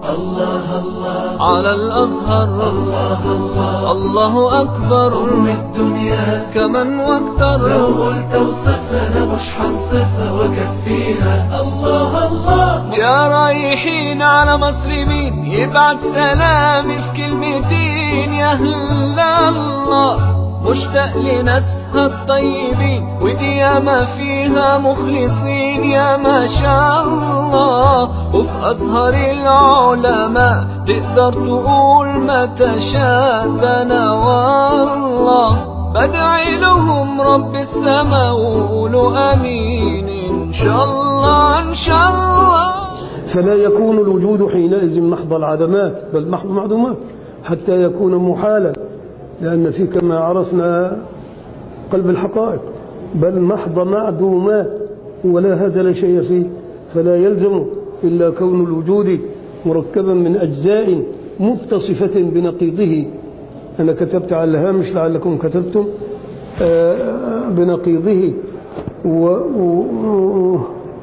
الله الله على الأزهر الله الله الله أكبر أم الدنيا كمن لو واكتر قلت اوصفها مش حنصفها وكفيها الله الله يا رايحين على مصر مين يبعت سلامي في كلمتين يا أهل الله مشتاق لناسها الطيبين ودي ياما فيها مخلصين يا ما شاء الله وفي أزهر العلماء تقدر تقول ما تشاء ده أنا والله بدعي لهم رب السماء وقولوا أمين إن شاء الله إن شاء الله فلا يكون الوجود حينئذ محض العدمات بل محض معدومات حتى يكون محالا لأن في كما عرفنا قلب الحقائق بل محض معدومات ولا هذا لا شيء فيه فلا يلزم إلا كون الوجود مركبا من أجزاء متصفة بنقيضه أنا كتبت على الهامش لعلكم كتبتم آه، بنقيضه و و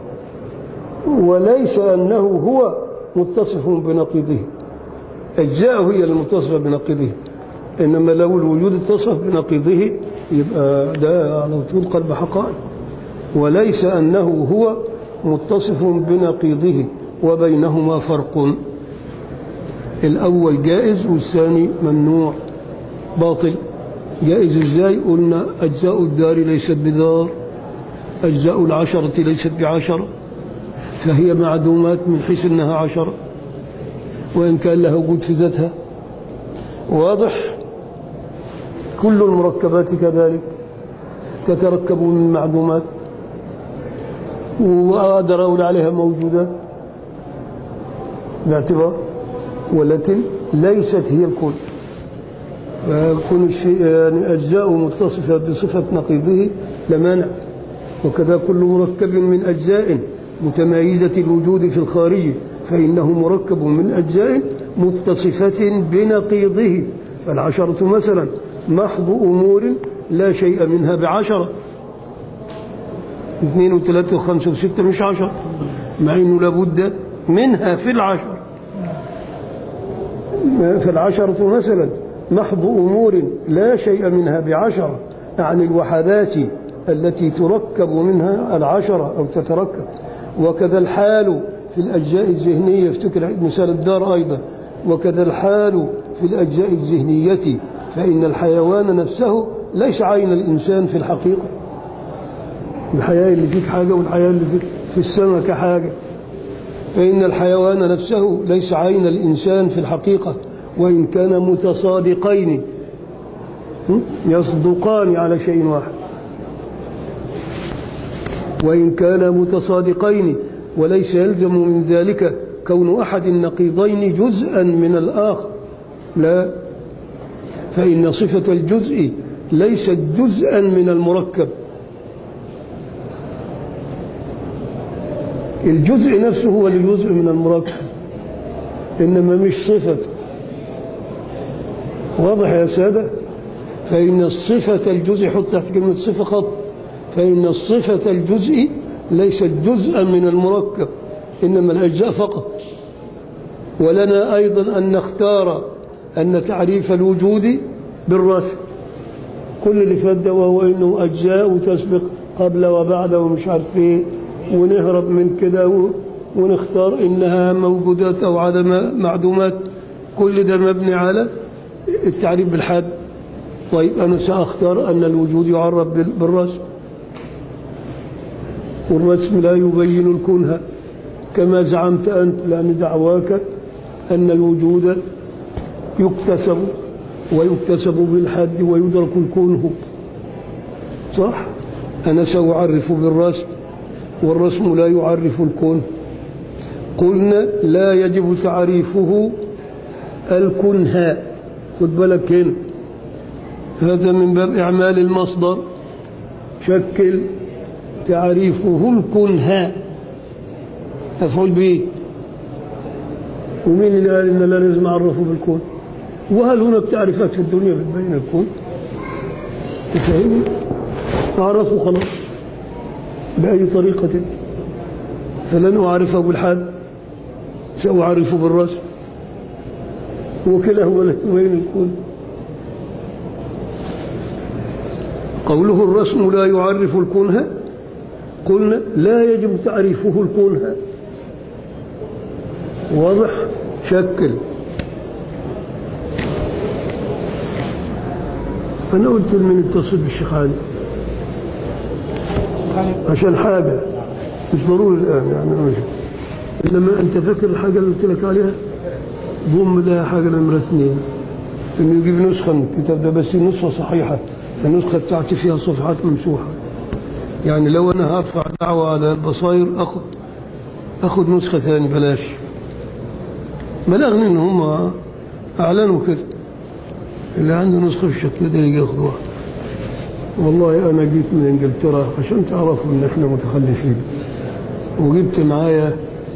وليس أنه هو متصف بنقيضه أجزاءه هي المتصفة بنقيضه إنما لو الوجود اتصف بنقيضه يبقى ده على طول قلب حقائق وليس أنه هو متصف بنقيضه وبينهما فرق الأول جائز والثاني ممنوع باطل جائز ازاي قلنا أجزاء الدار ليست بدار أجزاء العشرة ليست بعشرة فهي معدومات من حيث أنها عشرة وإن كان لها وجود في ذاتها واضح كل المركبات كذلك تتركب من معدومات وأقدر أقول عليها موجودة باعتبار ولكن ليست هي الكل فيكون الشيء يعني أجزاء متصفة بصفة نقيضه لمانع وكذا كل مركب من أجزاء متمايزة الوجود في الخارج فإنه مركب من أجزاء متصفة بنقيضه فالعشرة مثلا محض أمور لا شيء منها بعشرة اثنين وثلاثة وخمسة وستة مش عشرة مع أنه لابد منها في العشر فالعشرة مثلا محض أمور لا شيء منها بعشرة عن الوحدات التي تركب منها العشرة أو تتركب وكذا الحال في الأجزاء الذهنية افتكر مثال الدار أيضا وكذا الحال في الأجزاء الذهنية فإن الحيوان نفسه ليس عين الإنسان في الحقيقة الحياة اللي فيك حاجة والحياة اللي فيك في السماء حاجة فإن الحيوان نفسه ليس عين الإنسان في الحقيقة وإن كان متصادقين يصدقان على شيء واحد وإن كان متصادقين وليس يلزم من ذلك كون أحد النقيضين جزءا من الآخر لا فإن صفة الجزء ليست جزءا من المركب الجزء نفسه هو الجزء من المركب إنما مش صفة واضح يا سادة فإن الصفة الجزء حط تحت كلمة صفة خط فإن الصفة الجزء ليست جزءا من المركب إنما الأجزاء فقط ولنا أيضا أن نختار أن تعريف الوجود بالرسم كل اللي فات ده وهو إنه أجزاء وتسبق قبل وبعد ومش عارف إيه ونهرب من كده و- ونختار إنها موجودات أو عدم معدومات كل ده مبني على التعريف بالحد طيب أنا سأختار أن الوجود يعرف بال- بالرسم والرسم لا يبين الكنه كما زعمت أنت لأن دعواك أن الوجود يكتسب ويكتسب بالحد ويدرك الكنه صح أنا سأعرف بالرسم والرسم لا يعرف الكون قلنا لا يجب تعريفه الكنه خد بالك هنا هذا من باب إعمال المصدر شكل تعريفه الكنه مفعول به ومين اللي قال ان لا لازم اعرفه بالكون وهل هناك تعريفات في الدنيا بتبين الكون تفهمني اعرفه خلاص باي طريقه فلن اعرفه بالحد ساعرفه بالرسم وكلاهما لا يبين الكون قوله الرسم لا يعرف الكنه قلنا لا يجب تعريفه الكنه واضح شكل أنا قلت من اتصل بالشيخ علي عشان حاجة مش ضروري الآن يعني مش. إنما أنت فاكر الحاجة اللي قلت لك عليها ضم لها حاجة نمرة اثنين إنه يجيب نسخة من الكتاب ده بس النسخة صحيحة النسخة بتاعتي فيها صفحات ممسوحة يعني لو أنا هرفع دعوة على البصاير أخذ أخذ نسخة ثانية بلاش بلغني إن هم أعلنوا كده اللي عنده نسخة بالشكل ده يجي ياخد واحد والله أنا جيت من إنجلترا عشان تعرفوا إن إحنا متخلفين وجبت معايا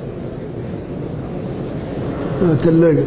ثلاجة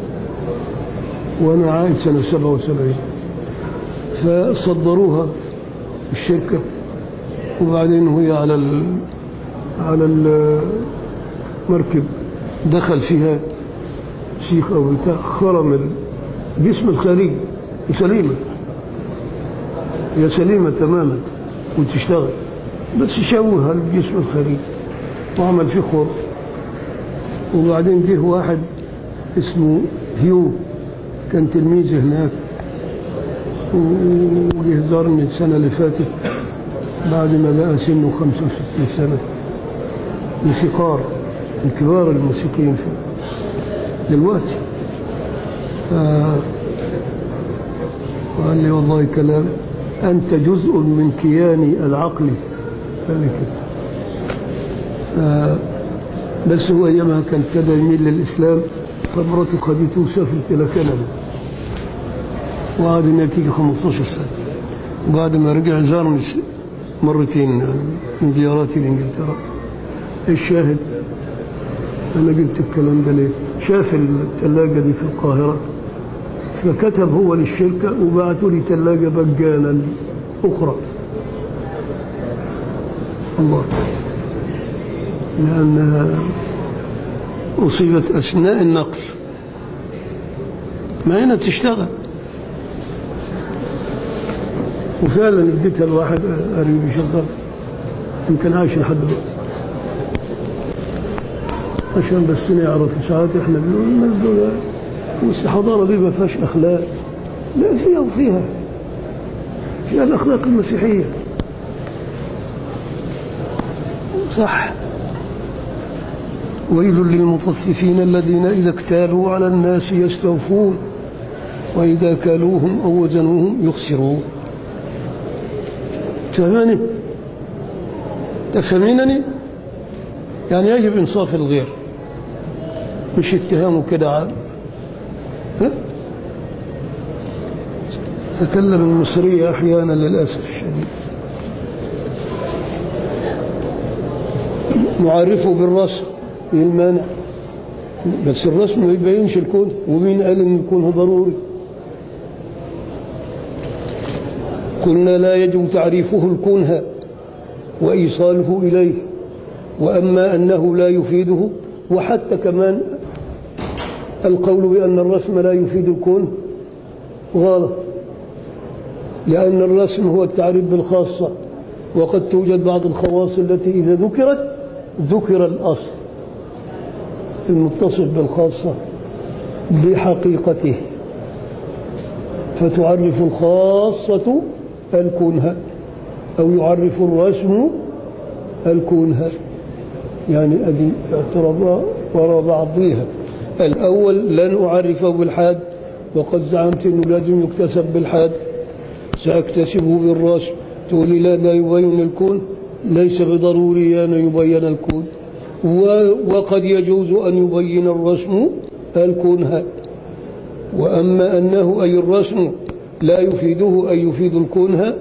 وأنا عايد سنة 77 فصدروها الشركة وبعدين وهي على ال على المركب دخل فيها شيخ أو بتاع خرم الجسم الخارجي سليمة هي سليمة تماما وتشتغل بس شوه الجسم الخارجي وعمل فيه خور وبعدين جه واحد اسمه هيو كان تلميذ هناك وجه زارني السنة اللي فاتت بعد ما بقى سنه 65 سنة موسيقار من كبار الموسيقيين في دلوقتي ف... وقال لي والله كلام أنت جزء من كياني العقلي قال لي كده ف... بس هو أيامها كان ابتدى يميل للإسلام فمراته خدته وسافرت إلى كندا وقعد هناك يجي 15 سنة وبعد ما رجع زارني مرتين من زياراتي لإنجلترا الشاهد أنا قلت الكلام ده ليه شاف الثلاجة دي في القاهرة فكتب هو للشركة وبعثوا لي ثلاجة مجانا أخرى الله لأنها أصيبت أثناء النقل ما هنا تشتغل وفعلا اديتها لواحد قريب شغال يمكن عايش لحد دلوقتي عشان بس نعرف ساعات احنا بنقول الناس دول والحضارة دي ما فيهاش أخلاق لا فيها وفيها فيها الأخلاق المسيحية صح ويل للمطففين الذين إذا اكتالوا على الناس يستوفون وإذا كالوهم أو وزنوهم يخسرون تفهمني تفهمينني يعني يجب إنصاف الغير مش اتهامه كده عام ها؟ تكلم المصرية أحيانا للأسف الشديد نعرفه بالرسم ايه المانع بس الرسم ما يبينش الكون ومين قال ان الكون هو ضروري قلنا لا يجب تعريفه الكنه وإيصاله إليه وأما أنه لا يفيده وحتى كمان القول بأن الرسم لا يفيد الكون غلط لأن الرسم هو التعريف بالخاصة وقد توجد بعض الخواص التي إذا ذكرت ذكر الأصل المتصف بالخاصة بحقيقته فتعرف الخاصة الكنه أو يعرف الرسم الكنه يعني أدي اعتراضا وراء بعضها الأول لن أعرفه بالحاد وقد زعمت أنه لازم يكتسب بالحاد سأكتسبه بالرسم تقول لي لا لا يبين الكون ليس بضروري أن يبين الكون وقد يجوز أن يبين الرسم الكنه وأما أنه أي الرسم لا يفيده أن يفيد الكنه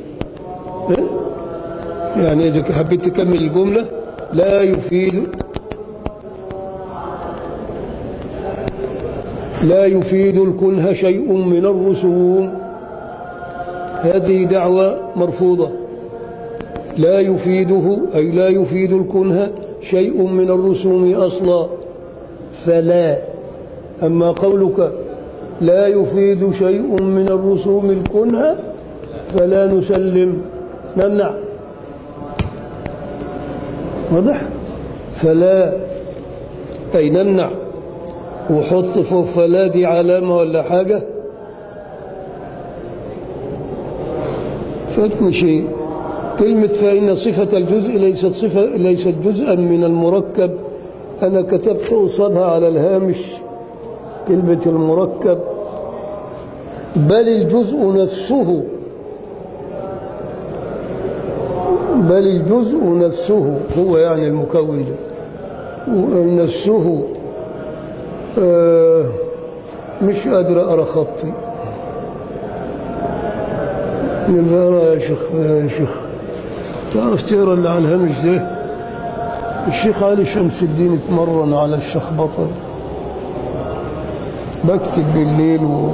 يعني إذا حبيت تكمل الجملة لا يفيد لا يفيد الكنه شيء من الرسوم هذه دعوة مرفوضة لا يفيده أي لا يفيد الكنه شيء من الرسوم أصلا فلا أما قولك لا يفيد شيء من الرسوم الكنهة فلا نسلم نمنع واضح فلا أي نمنع وحط فوق فلا دي علامة ولا حاجة فاتكم شيء كلمة فإن صفة الجزء ليست صفة ليست جزءا من المركب أنا كتبت قصادها على الهامش كلمة المركب بل الجزء نفسه بل الجزء نفسه هو يعني المكون نفسه آه مش قادر أرى خطي نبقى أرى يا شيخ يا شيخ تعرف تقرا اللي على الهامش ده الشيخ علي شمس الدين اتمرن على الشخبطة بكتب بالليل و...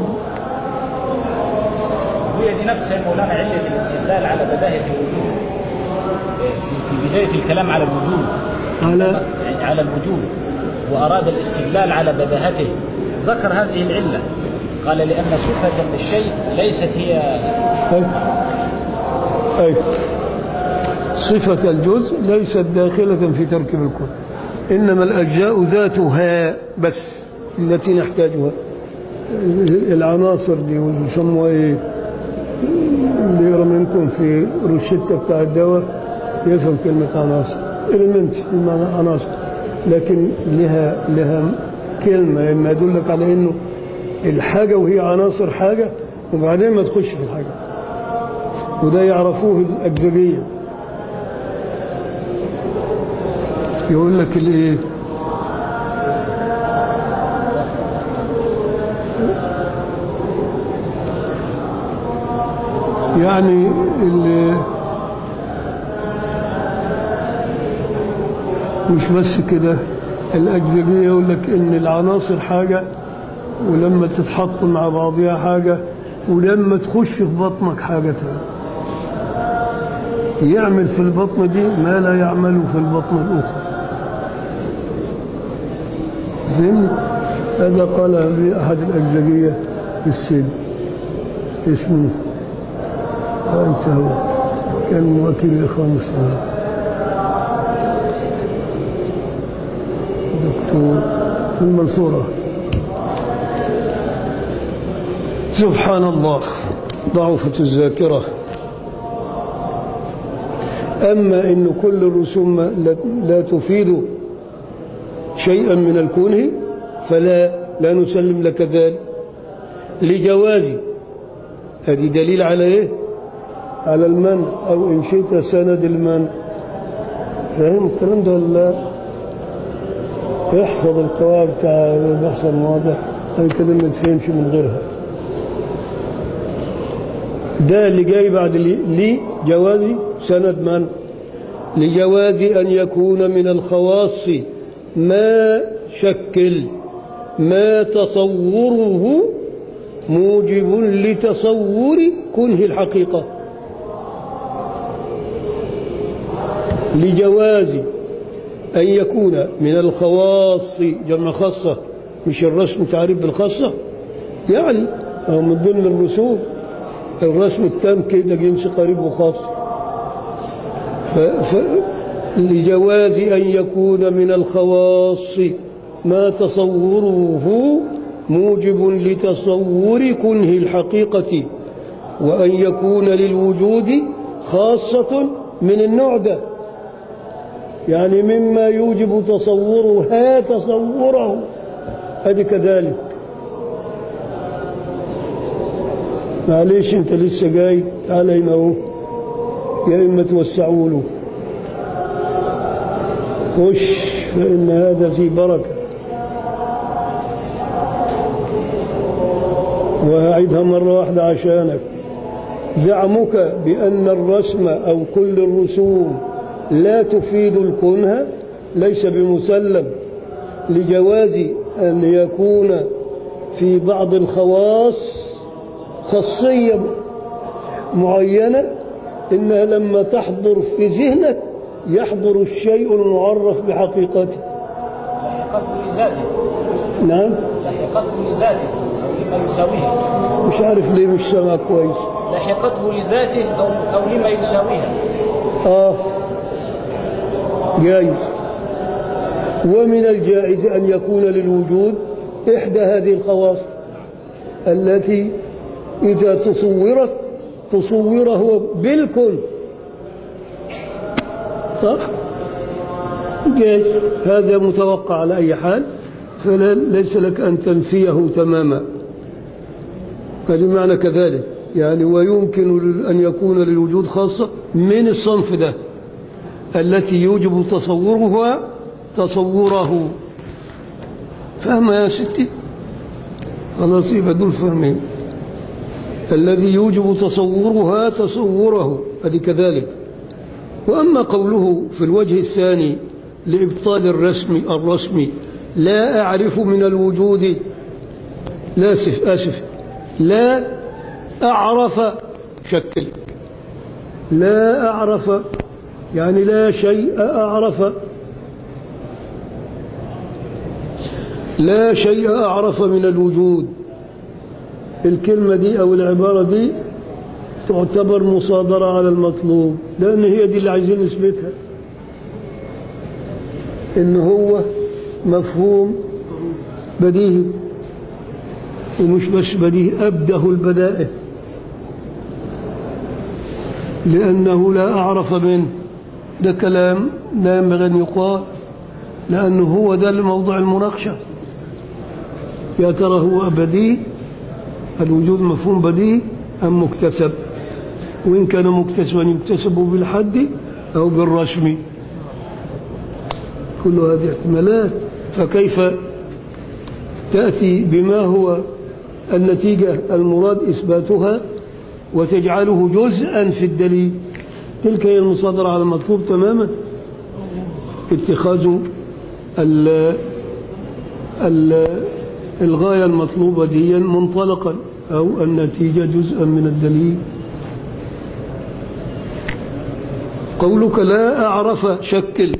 هي دي نفس يا مولانا علة الاستدلال على بداهة الوجود في- في بداية الكلام على الوجود على يعني على الوجود وأراد الاستدلال على بداهته ذكر هذه العلة قال لأن صفة للشيء ليست هي أي. أي. صفة الجزء ليست داخلة في تركيب الكل إنما الأجزاء ذاتها بس التي نحتاجها العناصر دي ويسموها إيه اللي يقرا منكم في روشتة بتاع الدواء يفهم كلمة عناصر إلمنت بمعنى عناصر لكن لها لها كلمة إما يدلك على إنه الحاجة وهي عناصر حاجة وبعدين ما تخش في الحاجة وده يعرفوه الأجزبية يقول لك الايه يعني ال- مش بس كده الأجزبية يقول لك إن العناصر حاجة ولما تتحط مع بعضها حاجة ولما تخش في بطنك حاجة تانية يعمل في البطن دي ما لا يعمل في البطن الأخرى فهمني هذا قال لي أحد الأجزبية في السجن اسمه أنسى هو كان وكيل الإخوان المسلمين دكتور في المنصورة سبحان الله ضعفت الذاكرة أما إن كل الرسوم لا- لا تفيد شيئا من الكونه فلا لا نسلم لك ذلك لجواز هذه دليل على ايه على المنع او ان شئت سند المنع فاهم الكلام ده ولا لا؟ احفظ القواعد بتاع البحث المواضع الكلام ما تفهمش من غيرها ده اللي جاي بعد لي لي جوازي سند من لجواز أن يكون من الخواص ما شكل ما تصوره موجب لتصور كنه الحقيقة لجواز أن يكون من الخواص جمع خاصة مش الرسم تعريف بالخاصة يعني أو من ضمن الرسوم الرسم التام كده جنس قريب وخاص ف... ف... لجواز أن يكون من الخواص ما تصوره موجب لتصور كنه الحقيقة وأن يكون للوجود خاصة من النوع ده يعني مما يوجب تصورها تصوره هذه كذلك معليش انت لسه جاي تعال هنا اهو يا اما توسعوا له خش فان هذا في بركه وهعيدها مره واحده عشانك زعمك بان الرسم او كل الرسوم لا تفيد الكنه ليس بمسلم لجواز ان يكون في بعض الخواص خاصية معينة إنها لما تحضر في ذهنك يحضر الشيء المعرف بحقيقته لحقته لذاته نعم لحقته لذاته لما يساويها مش عارف ليه مش سامع كويس لحقته لذاته أو, أو لما يساويها آه جائز ومن الجائز أن يكون للوجود إحدى هذه الخواص التي إذا تصورت تصوره بالكل صح؟ جائز هذا متوقع على أي حال فليس لك أن تنفيه تماما قد معنى كذلك يعني ويمكن أن يكون للوجود خاصة من الصنف ده التي يوجب تصورها تصوره فهم يا ستي خلاص يبقى دول فهمين الذي يوجب تصورها تصوره هذه كذلك وأما قوله في الوجه الثاني لإبطال الرسم الرسم لا أعرف من الوجود لا أسف آسف لا أعرف شكل لا أعرف يعني لا شيء أعرف لا شيء أعرف من الوجود الكلمة دي أو العبارة دي تعتبر مصادرة على المطلوب لأن هي دي اللي عايزين نثبتها إن هو مفهوم بديهي ومش بس بديهي أبده البدائه لأنه لا أعرف منه ده كلام لا ينبغي أن يقال لأنه هو ده الموضوع المناقشة يا ترى هو بديهي الوجود مفهوم بديهي أم مكتسب وإن كان مكتسبا يكتسب بالحد أو بالرسم كل هذه احتمالات فكيف تأتي بما هو النتيجة المراد إثباتها وتجعله جزءا في الدليل تلك هي المصادرة على المطلوب تماما اتخاذ ال ال الغاية المطلوبة دي منطلقا أو النتيجة جزءا من الدليل قولك لا أعرف شكل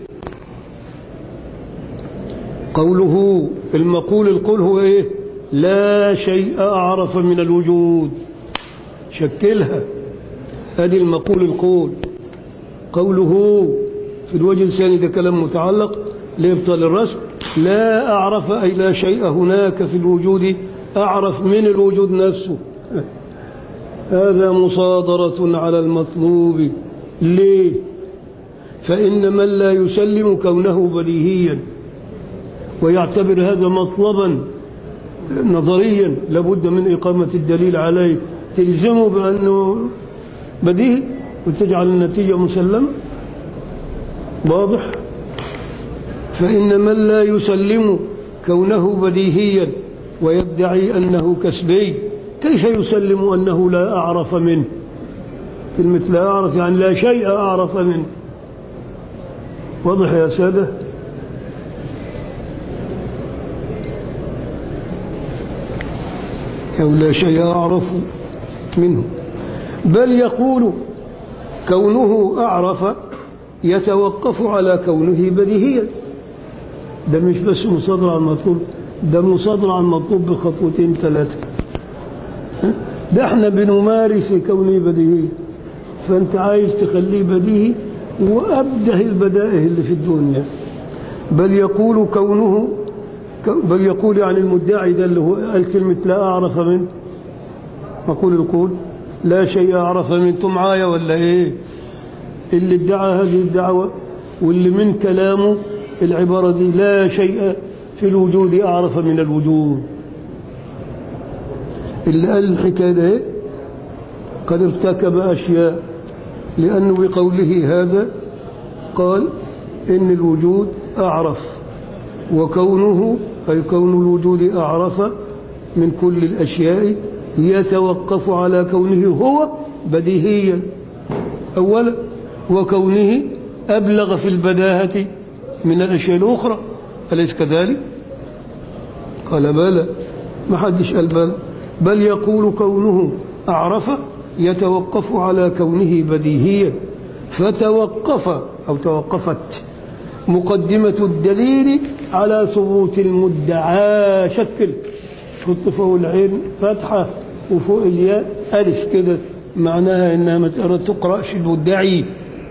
قوله المقول القول هو إيه لا شيء أعرف من الوجود شكلها هذه المقول القول قوله في الوجه الثاني ده كلام متعلق لإبطال الرسم لا أعرف أي لا شيء هناك في الوجود أعرف من الوجود نفسه هذا مصادرة على المطلوب ليه فإن من لا يسلم كونه بديهيا ويعتبر هذا مطلبا نظريا لابد من إقامة الدليل عليه تلزمه بأنه بديهي وتجعل النتيجة مسلمة واضح فإن من لا يسلم كونه بديهيا ويدعي أنه كسبي كيف يسلم أنه لا أعرف منه كلمة لا أعرف يعني لا شيء أعرف منه واضح يا سادة أو لا شيء أعرف منه بل يقول كونه أعرف يتوقف على كونه بديهيا ده مش بس مصادر على المطلوب ده مصادر على المطلوب بخطوتين ثلاثة ده احنا بنمارس كونه بديهي فانت عايز تخليه بديهي وأبده البدائه اللي في الدنيا بل يقول كونه بل يقول عن المدعي ده اللي هو قال كلمة لا أعرف منه أقول القول لا شيء أعرف منه انتم معايا ولا إيه اللي ادعى هذه الدعوة واللي من كلامه العبارة دي لا شيء في الوجود أعرف من الوجود اللي قال الحكاية ده إيه؟ قد ارتكب أشياء لأنه بقوله هذا قال إن الوجود أعرف وكونه أي كون الوجود أعرف من كل الأشياء يتوقف على كونه هو بديهيا أولا وكونه أبلغ في البداهة من الأشياء الأخرى أليس كذلك قال بلى ما حدش قال بلى بل يقول كونه أعرف يتوقف على كونه بديهيا فتوقف أو توقفت مقدمة الدليل على ثبوت المدعى شكل حط فوق العين فتحة وفوق الياء ألف كده معناها إنها ما تقرأ- تقرأش المدعي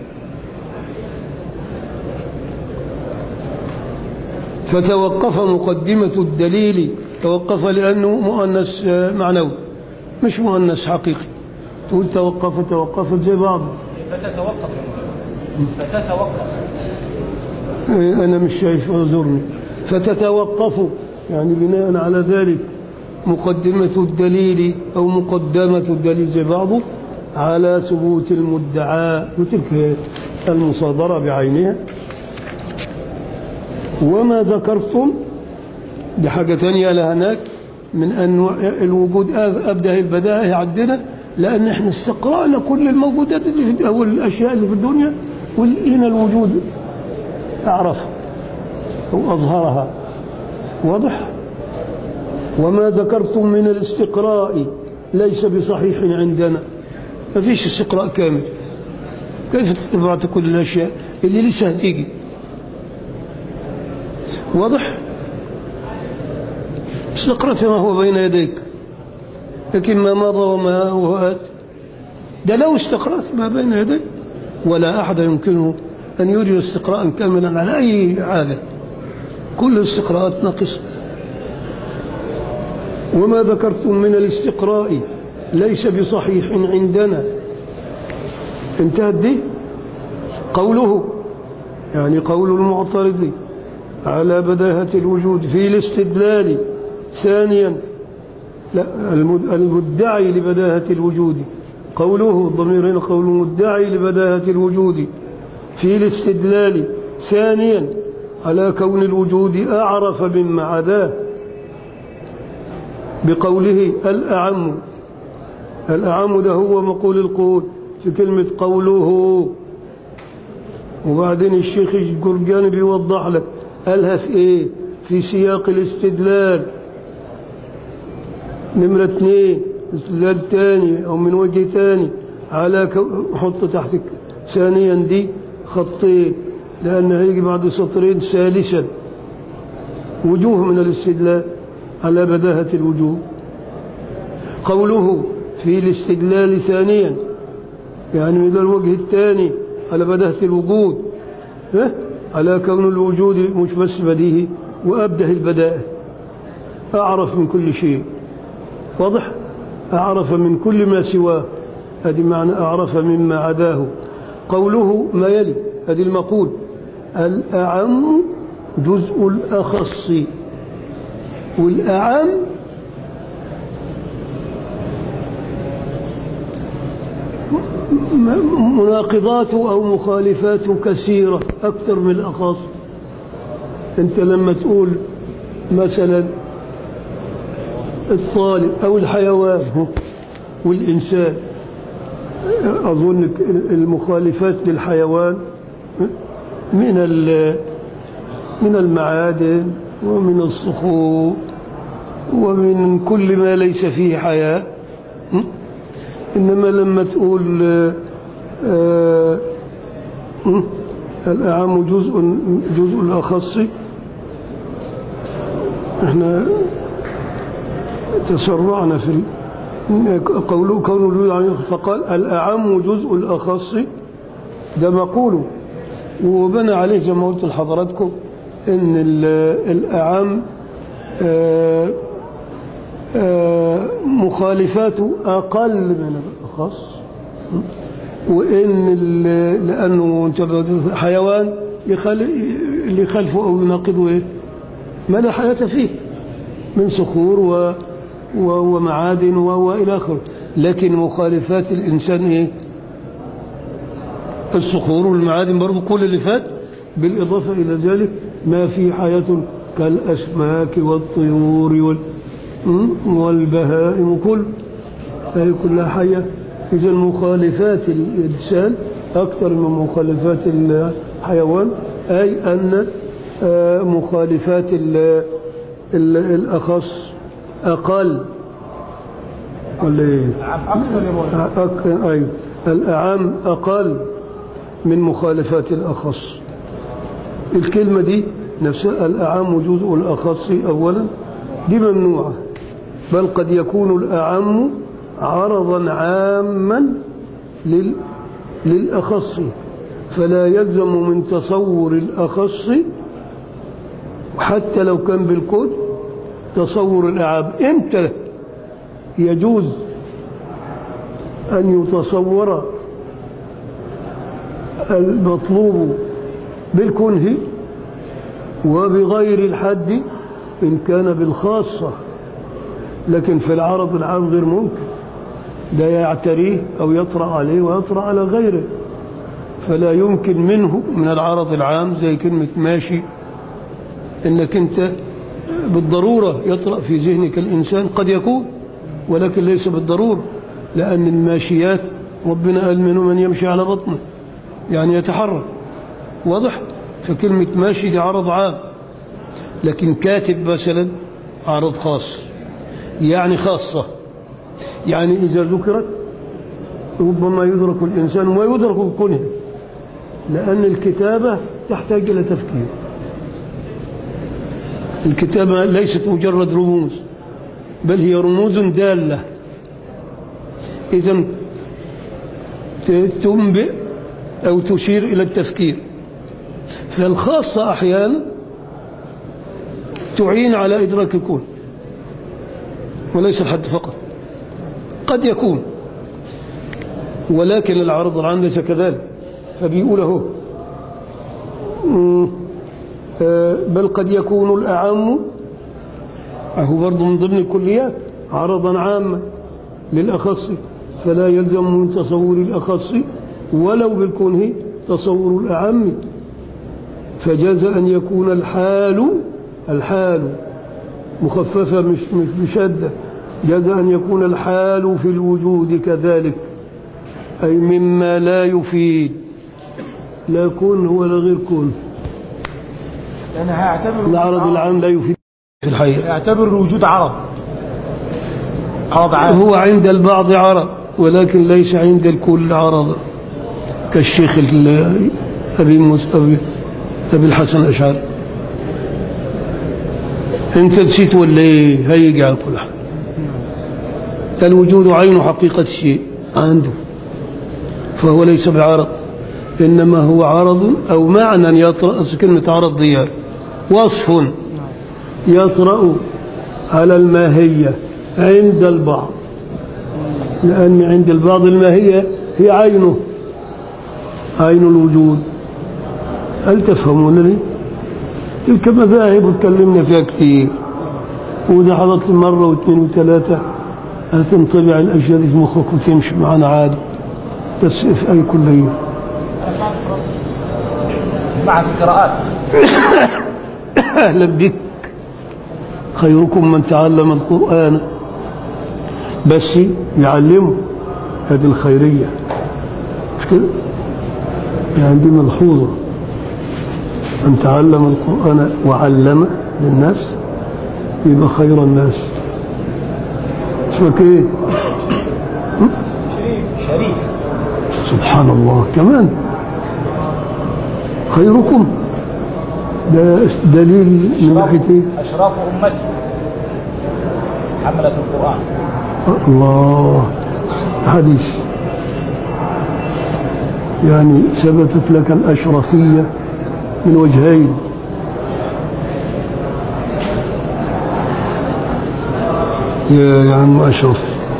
فتوقف مقدمة الدليل توقف لأنه مؤنث آه، معنوي مش مؤنث حقيقي تقول توقف توقفت زي بعض فتتوقف فتتوقف إيه، أنا مش شايف أعذرني فتتوقف يعني بناء على ذلك مقدمة الدليل أو مقدمة الدليل زي بعضه على ثبوت المدعى وتلك المصادرة بعينها وما ذكرتم دي حاجة تانية لها هناك من أن الوجود أب- أبدأ البدائع عندنا لأن احنا استقرأنا كل الموجودات اللي في أو الأشياء اللي في الدنيا ولقينا الوجود أعرفها أو أظهرها واضح وما ذكرتم من الاستقراء ليس بصحيح عندنا ما فيش استقراء كامل كيف استطعت كل الأشياء اللي لسه هتيجي واضح استقرأت ما هو بين يديك لكن ما مضى وما هو آت ده لو استقرأت ما بين يديك ولا أحد يمكنه أن يجري استقراء كاملا على أي حاجة كل الاستقراءات ناقصة وما ذكرتم من الاستقراء ليس بصحيح عندنا انتهت دي قوله يعني قول المعترض على بداهة الوجود في الاستدلال ثانيا لا المد- المدعي لبداهة الوجود قوله الضمير هنا قول المدعي لبداهة الوجود في الاستدلال ثانيا على كون الوجود أعرف مما عداه بقوله الأعم الأعم ده هو مقول القول في كلمة قوله وبعدين الشيخ الجرجاني بيوضح لك قالها في ايه في سياق الاستدلال نمرة اثنين استدلال تاني او من وجه تاني على كو... حط تحتك ثانيا دي خطين لان هيجي بعد سطرين ثالثا وجوه من الاستدلال على بداهة الوجوه قوله في الاستدلال ثانيا يعني من الوجه الثاني على بداهة الوجود ها؟ على كون الوجود مش بس بديهي وأبده البدائه أعرف من كل شيء واضح أعرف من كل ما سواه هذه معنى أعرف مما عداه قوله ما يلي هذه المقول الأعم جزء الأخص والأعم م- مناقضاته أو مخالفاته كثيرة أكثر من الأخص أنت لما تقول مثلا الطالب أو الحيوان هو والإنسان أظن المخالفات للحيوان من ال- من المعادن ومن الصخور ومن كل ما ليس فيه حياة م? إنما لما تقول آه، آه، م? الأعم جزء جزء الأخص احنا تسرعنا في ال- قوله كون الوجود عليه فقال الأعم جزء الأخص ده مقوله وبنى عليه زي ما قلت لحضراتكم ان ال- الأعم آه، آه، مخالفاته أقل من الأخص وإن ال- لأنه أنت لو- حيوان يخل- اللي يخالفه أو يناقضه إيه ما لا حياة فيه من صخور و و- ومعادن و- وإلى آخره لكن مخالفات الإنسان إيه الصخور والمعادن برضو كل اللي فات بالإضافة إلى ذلك ما في حياة كالأسماك والطيور وال م? والبهائم وكل هي كلها حية إذا مخالفات الإنسان أكثر من مخالفات الحيوان أي أن آه، مخالفات ال- ال- الأخص أقل ولا إيه؟ أكثر يا مولانا أك... أيوة الأعام أقل من مخالفات الأخص الكلمة دي نفسها الأعام جزء الأخص أولا دي ممنوعة بل قد يكون الأعم عرضا عاما لل للأخص فلا يلزم من تصور الأخص حتى لو كان بالكل تصور الأعام إمتى يجوز أن يتصور المطلوب بالكنه وبغير الحد إن كان بالخاصة لكن في العرض العام غير ممكن ده يعتريه أو يطرأ عليه ويطرأ على غيره فلا يمكن منه من العرض العام زي كلمة ماشي انك انت بالضرورة يطرأ في ذهنك الإنسان قد يكون ولكن ليس بالضرورة لأن الماشيات ربنا قال منه من يمشي على بطنه يعني يتحرك واضح فكلمة ماشي دي عرض عام لكن كاتب مثلا عرض خاص يعني خاصة يعني إذا ذكرت ربما يدرك الإنسان وما يدرك بكونه لأن الكتابة تحتاج إلى تفكير الكتابة ليست مجرد رموز بل هي رموز دالة إذا تنبئ أو تشير إلى التفكير فالخاصة أحيانا تعين على إدراك الكون وليس الحد فقط قد يكون ولكن العرض العام ليس كذلك فبيقول اهو بل قد يكون الأعم أهو برضه من ضمن الكليات عرضا عاما للأخص فلا يلزم من تصور الأخص ولو بالكونه تصور الأعم فجاز أن يكون الحال الحال مخففة مش, مش بشدة جاز أن يكون الحال في الوجود كذلك أي مما لا يفيد لا كون ولا غير كون يعني هيعتبر العرض العام لا يفيد في الحقيقة يعتبر الوجود عرض عرض عام هو عند البعض عرض ولكن ليس عند الكل عرض كالشيخ ال- أبي موسى أبي, أبي الحسن الأشعري أنت نسيت ولا إيه هيجي على كل حال الوجود عين حقيقة الشيء عنده فهو ليس بعرض إنما هو عرض أو معنى يطرأ أصل كلمة عرض دي وصف يطرأ على الماهية عند البعض لأن عند البعض الماهية هي عينه عين الوجود هل تفهمونني تلك مذاهب تكلمنا فيها كثير وإذا حضرت مرة واثنين وثلاثة هتنطبع الأشياء دي في مخك وتمشي معنا عادي بس في أي كلية مع القراءات أهلا بك خيركم من تعلم القرآن بس يعلمه هذه الخيرية مش كده يعني دي ملحوظة من تعلم القرآن وعلمه للناس يبقى خير الناس اسمك ايه شريف سبحان الله كمان خيركم ده دليل من ناحية ايه أشراف أمتي حملة القرآن الله حديث يعني ثبتت لك الأشرفية من وجهين يا يا عم أشرف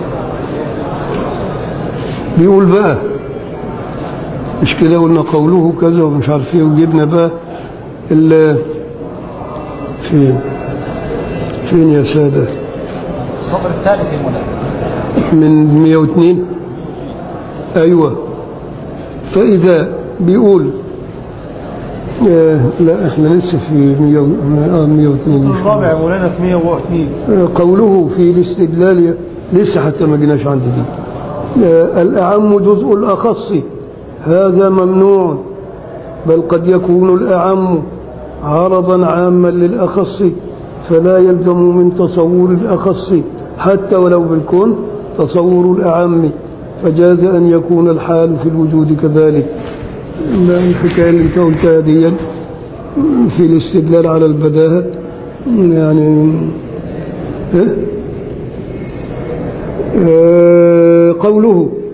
بيقول بقى مش كده قلنا قوله كذا ومش عارف ايه وجبنا بقى ال فين فين يا ساده السطر الثالث يا مولانا من 102 أيوة فإذا بيقول آه لا احنا لسه في 100 آه 102 مش الرابع يا مولانا في 102 آه قوله في الاستدلال لسه حتى ما جيناش عند دي آه الأعم جزء الأخص هذا ممنوع بل قد يكون الأعم عرضا عاما للأخص فلا يلزم من تصور الأخص حتى ولو بالكون تصور الأعم فجاز أن يكون الحال في الوجود كذلك ما الحكاية اللي انت قلتها دي في الاستدلال على البداهة يعني إيه؟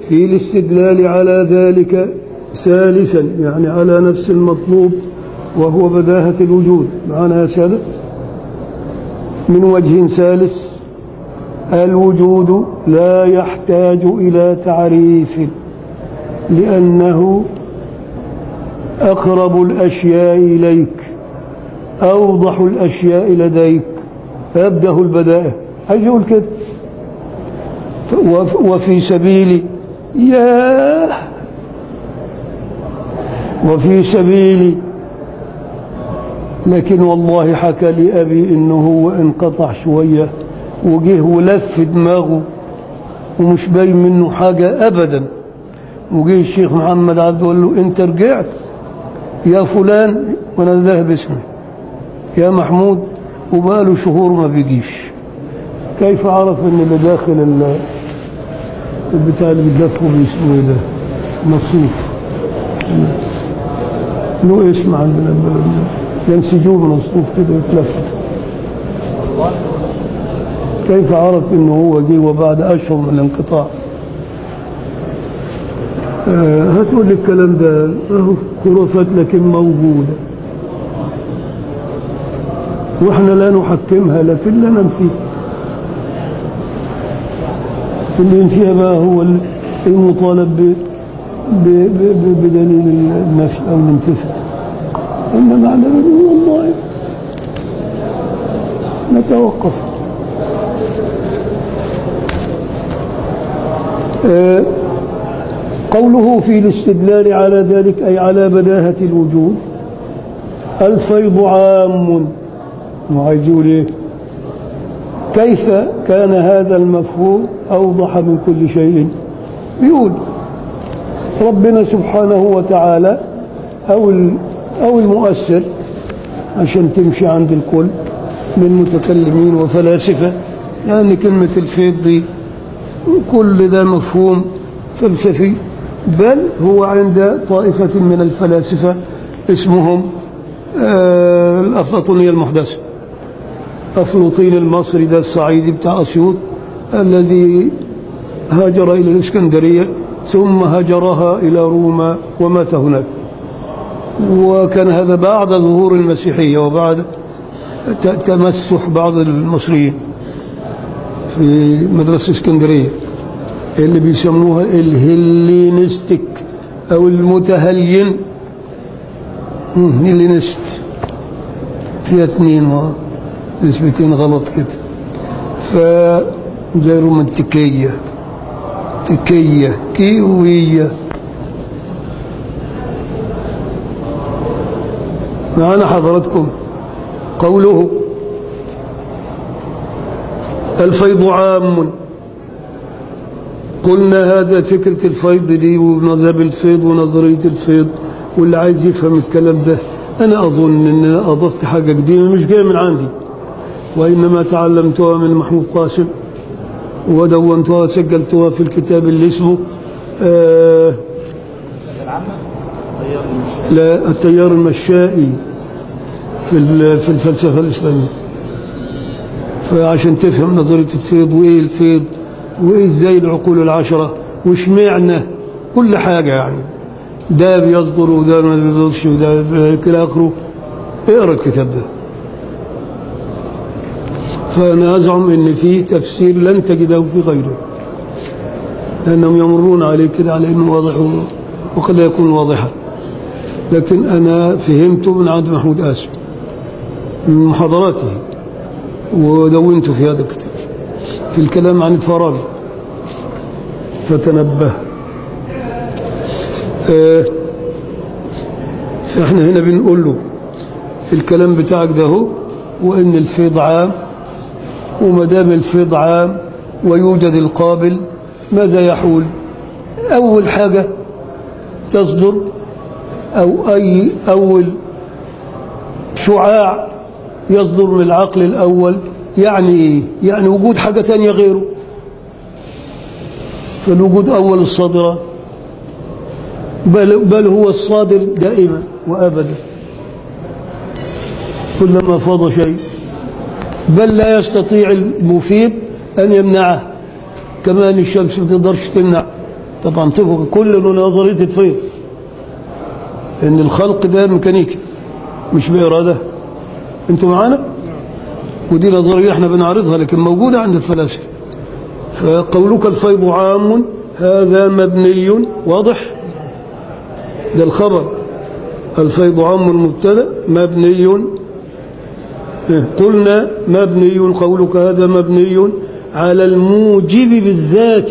في الاستدلال على ذلك ثالثا يعني على نفس المطلوب وهو بداهة الوجود معنا يا سادة من وجه ثالث الوجود لا يحتاج إلى تعريف لأنه أقرب الأشياء إليك أوضح الأشياء لديك أبده البدائع عايز يقول كده وف- وفي سبيل يا وفي سبيل لكن والله حكى لي أبي إنه هو انقطع شوية وجه ولف دماغه ومش باين منه حاجة أبدا وجه الشيخ محمد عبد وقال له أنت رجعت يا فلان وأنا ذاهب اسمي يا محمود وبقاله شهور ما بيجيش كيف عرف ان اللي داخل ال- البتاع اللي بيدفوا باسمه ايه ده مصروف له اسم عندنا البلد ده. ينسجوه بمصروف كده يتلف كيف عرف انه هو جه وبعد اشهر من الانقطاع آه، هتقول لي الكلام ده اهو خرافات لكن موجوده واحنا لا نحكمها لكن لا ننفيها اللي ينفيها بقى هو المطالب ب- ب- ب- بدليل النفي او الانتفاع انما على والله نتوقف آه، قوله في الاستدلال على ذلك أي على بداهة الوجود الفيض عام وعايز يقول ايه كيف كان هذا المفهوم أوضح من كل شيء بيقول ربنا سبحانه وتعالى أو ال- أو المؤثر عشان تمشي عند الكل من متكلمين وفلاسفة يعني كلمة الفيض دي كل ده مفهوم فلسفي بل هو عند طائفة من الفلاسفة اسمهم آه، الأفلاطونية المحدثة أفلوطين المصري ده الصعيدي بتاع أسيوط الذي هاجر إلى الإسكندرية ثم هاجرها إلى روما ومات هناك وكان هذا بعد ظهور المسيحية وبعد ت- تمسح بعض المصريين في مدرسة اسكندرية اللي بيسموها الهلينستيك أو المتهلين مم، هيلينست فيها اتنين و- نسبتين غلط كده ف زي رومانتيكية تكية كيوية معنا حضراتكم قوله الفيض عام قلنا هذا فكرة الفيض دي ومذهب الفيض ونظرية الفيض واللي عايز يفهم الكلام ده أنا أظن أن أنا أضفت حاجة جديدة مش جاية من عندي وإنما تعلمتها من محمود قاسم ودونتها وسجلتها في الكتاب اللي اسمه آه لا التيار المشائي في ال- في الفلسفة الإسلامية فعشان تفهم نظرية الفيض وإيه الفيض وإيه إزاي العقول العشرة وش معنى كل حاجة يعني ده بيصدر وده ما بيصدرش وده إلى آخره اقرا الكتاب ده فأنا أزعم إن في تفسير لن تجده في غيره لأنهم يمرون عليه كده على إنه واضح و- وقد لا يكون واضحا لكن أنا فهمته من عند محمود آسف من محاضراته ودونته في هذا الكتاب في الكلام عن الفراغ فتنبه آه، فاحنا هنا بنقول له الكلام بتاعك ده هو وان الفيض عام وما دام الفيض عام ويوجد القابل ماذا يحول اول حاجه تصدر او اي اول شعاع يصدر من العقل الاول يعني ايه يعني وجود حاجه ثانيه غيره فالوجود اول الصادرات بل, بل هو الصادر دائما وابدا كلما فاض شيء بل لا يستطيع المفيد ان يمنعه كما ان الشمس ما تقدرش تمنع طبعا طبق كل نظرية الفيض ان الخلق ده ميكانيكي مش بإرادة انتوا معانا ودي نظرية احنا بنعرضها لكن موجودة عند الفلاسفة فقولك الفيض عام هذا مبني واضح ده الخبر الفيض عام المبتدا مبني قلنا مبني قولك هذا مبني على الموجب بالذات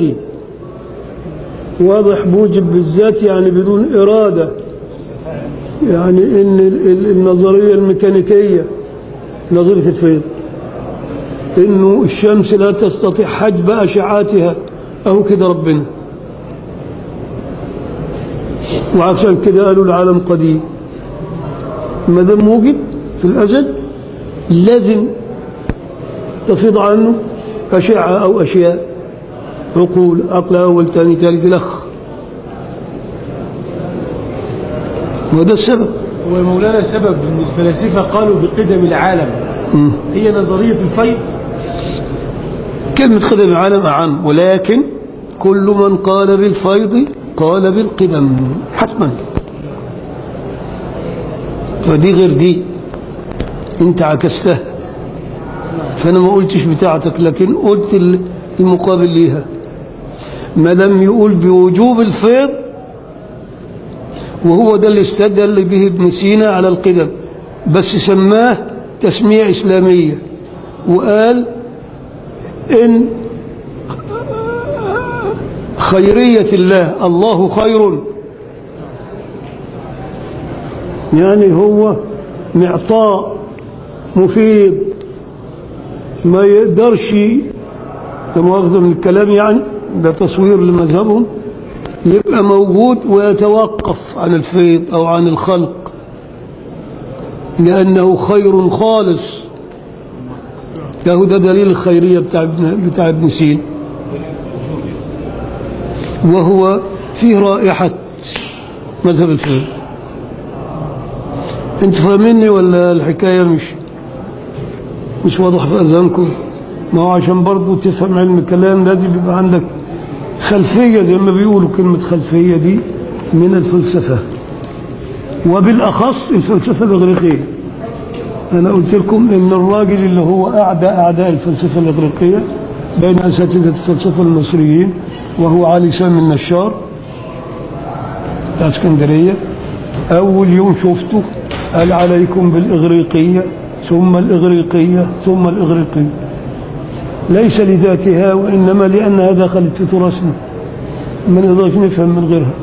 واضح موجب بالذات يعني بدون إرادة يعني إن ال- ال- النظرية الميكانيكية نظرية الفيض إنه الشمس لا تستطيع حجب أشعاتها أهو كده ربنا وعشان كده قالوا العالم قديم ما دام وجد في الأزل لازم تفيض عنه أشعة أو أشياء عقول عقل أول ثاني ثالث الأخ وده السبب ومولانا سبب ان الفلاسفه قالوا بقدم العالم مم. هي نظريه الفيض كلمة قدم العالم أعم ولكن كل من قال بالفيض قال بالقدم حتما فدي غير دي انت عكستها فانا ما قلتش بتاعتك لكن قلت ال- المقابل ليها ما لم يقول بوجوب الفيض وهو ده اللي استدل به ابن سينا على القدم بس سماه تسمية إسلامية وقال إن خيرية الله الله خير يعني هو معطاء مفيد ما يقدرش لمؤاخذة من الكلام يعني ده تصوير لمذهبهم يبقى موجود ويتوقف عن الفيض أو عن الخلق لأنه خير خالص له ده دليل الخيرية بتاع ابن, بتاع ابن سين وهو فيه رائحة مذهب الفيض انت فاهميني ولا الحكاية مش مش واضح في أذهانكم ما هو عشان برضو تفهم علم الكلام لازم يبقى عندك خلفية زي ما بيقولوا كلمة خلفية دي من الفلسفة وبالأخص الفلسفة الإغريقية أنا قلت لكم إن الراجل اللي هو أعدى أعداء الفلسفة الإغريقية بين أساتذة الفلسفة المصريين وهو علي سامي النشار بتاع اسكندرية أول يوم شفته قال عليكم بالإغريقية ثم الإغريقية ثم الإغريقية ليس لذاتها وإنما لأنها دخلت في تراثنا ما نقدرش نفهم من غيرها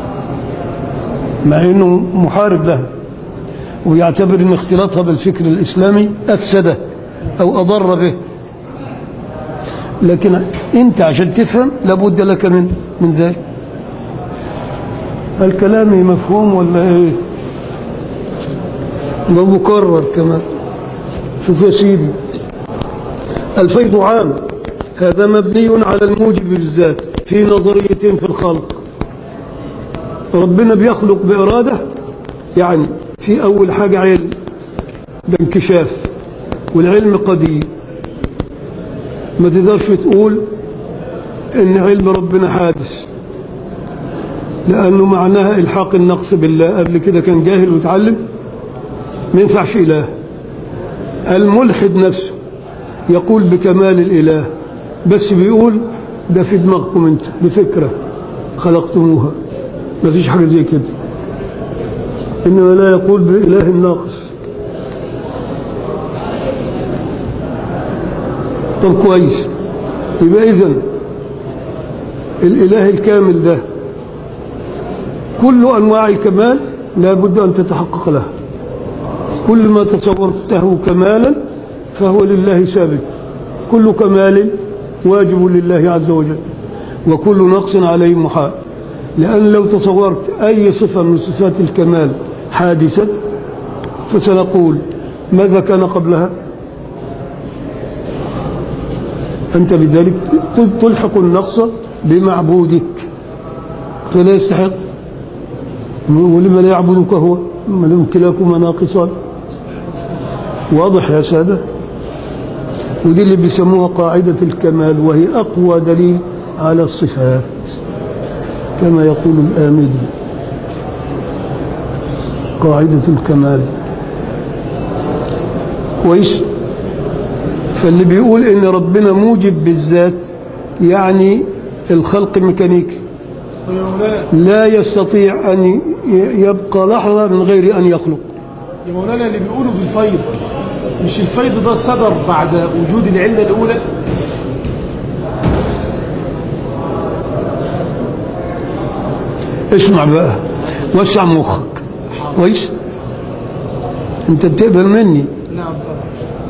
مع أنه محارب لها ويعتبر أن اختلاطها بالفكر الإسلامي أفسده أو أضر به لكن أنت عشان تفهم لابد لك من من ذلك الكلام مفهوم ولا ايه ومكرر كمان شوف يا سيدي الفيض عام هذا مبني على الموجب بالذات في نظريتين في الخلق ربنا بيخلق بإرادة يعني في أول حاجة علم ده انكشاف والعلم قديم ما تقدرش تقول ان علم ربنا حادث لأنه معناها إلحاق النقص بالله قبل كده كان جاهل وتعلم ما ينفعش إله الملحد نفسه يقول بكمال الإله بس بيقول ده في دماغكم انت بفكرة خلقتموها ما فيش حاجة زي كده إنما لا يقول بإله ناقص طب كويس يبقى إذن الإله الكامل ده كل أنواع الكمال لا بد أن تتحقق له كل ما تصورته كمالا فهو لله ثابت كل كمال واجب لله عز وجل وكل نقص عليه محال لأن لو تصورت أي صفة من صفات الكمال حادثة فسنقول ماذا كان قبلها أنت بذلك تلحق النقص بمعبودك فلا يستحق ولما لا يعبدك هو ما دام كلاكما ناقصان واضح يا سادة ودي اللي بيسموها قاعدة الكمال وهي أقوى دليل على الصفات كما يقول الآمدي قاعدة الكمال كويس فاللي بيقول ان ربنا موجب بالذات يعني الخلق ميكانيكي طب يا مولانا لا يستطيع ان ي- يبقى لحظة من غير ان يخلق يا مولانا اللي بيقولوا بالفيض مش الفيض ده صدر بعد وجود العلة الأولى اسمع بقى وسع مخك كويس انت بتقبل مني نعم طبعا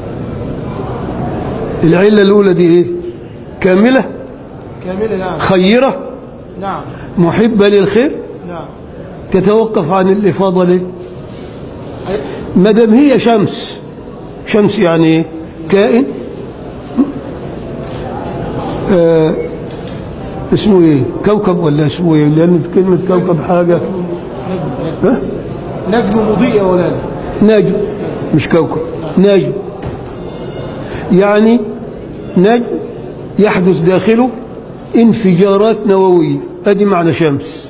العلة الأولى دي إيه كاملة كاملة نعم خيرة نعم محبة للخير نعم تتوقف عن الإفاضة ليه أي- ما دام هي شمس شمس يعني إيه؟ كائن آه اسمه ايه كوكب ولا اسمه ايه لان في كلمة كوكب حاجة نجم ها؟ نجم مضيء يا مولانا نجم مش كوكب نجم يعني نجم يحدث داخله انفجارات نووية ادي معنى شمس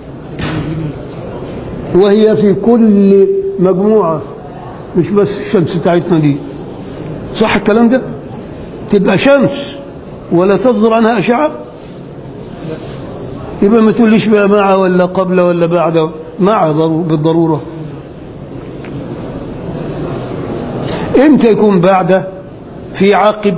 وهي في كل مجموعة مش بس الشمس بتاعتنا دي صح الكلام ده تبقى شمس ولا تصدر عنها أشعة يبقى ما تقوليش بقى مع ولا قبل ولا بعد مع ضرو- بالضرورة امتى يكون بعد في عقب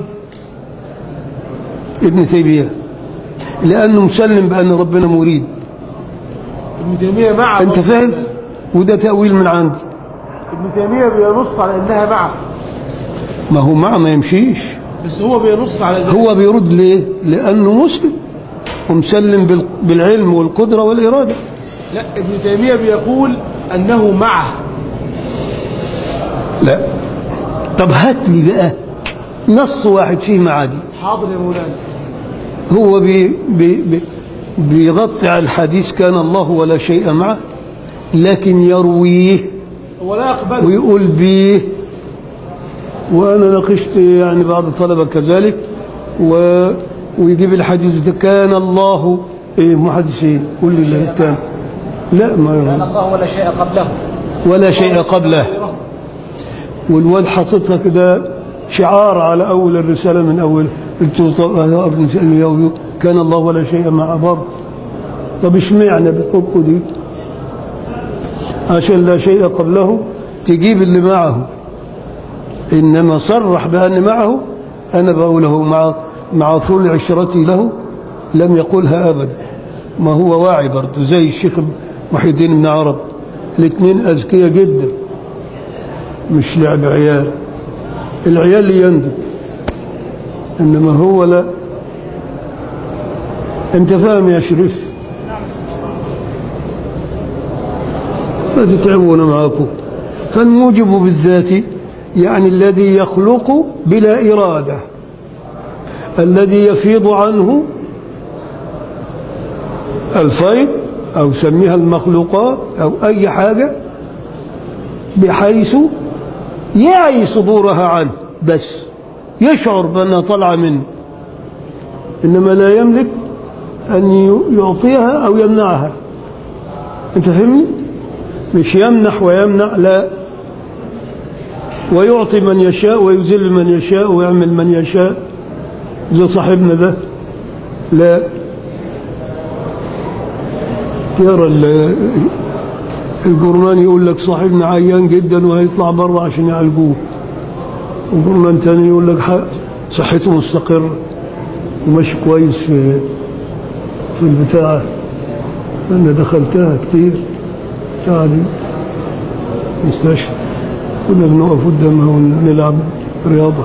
ابن تيمية لأنه مسلم بأن ربنا مريد ابن تيمية مع أنت فاهم وده تأويل من عندي ابن تيمية بينص على انها مع ما هو مع ما يمشيش بس هو بينص على ذلك هو بيرد ليه لأنه مسلم ومسلم بال- بالعلم والقدرة والإرادة لا ابن تيمية بيقول انه معه لا طب هات لي بقى نص واحد فيه معادي حاضر يا مولانا هو بي بي بي بيغطي على الحديث كان الله ولا شيء معه لكن يرويه هو لا يقبل ويقول بيه وانا ناقشت يعني بعض الطلبه كذلك و ويجيب الحديث ده كان الله ايه محدث ايه قول لي اللي كان لا ما كان يرى. الله ولا شيء قبله ولا شيء قبله والواد حاططها كده شعار على اول الرساله من اول قلت له طب هذا ابن تيميه كان الله ولا شيء مع برضه طب اشمعنى بتحطوا دي عشان لا شيء قبله تجيب اللي معه انما صرح بان معه انا بقوله مع مع طول عشرتي له لم يقولها ابدا ما هو واعي برضه زي الشيخ محي الدين بن عرب الاثنين اذكياء جدا مش لعب عيال العيال اللي يندب انما هو لا انت فاهم يا شريف فتتعبون معكم فالموجب بالذات يعني الذي يخلق بلا إرادة الذي يفيض عنه الفيض أو سميها المخلوقات أو أي حاجة بحيث يعي صدورها عنه بس يشعر بأنها طالعة منه إنما لا يملك أن يعطيها أو يمنعها أنت فهمني؟ مش يمنح ويمنع لا ويعطي من يشاء ويذل من يشاء ويعمل من يشاء زي صاحبنا ده لا ترى ال- الجرمان يقول لك صاحبنا عيان جدا وهيطلع بره عشان يعالجوه وجرمان تاني يقول لك ح- صحته مستقرة وماشي كويس في في البتاع انا دخلتها كتير بتاع دي مستشفى كنا بنقف قدامها ونلعب رياضة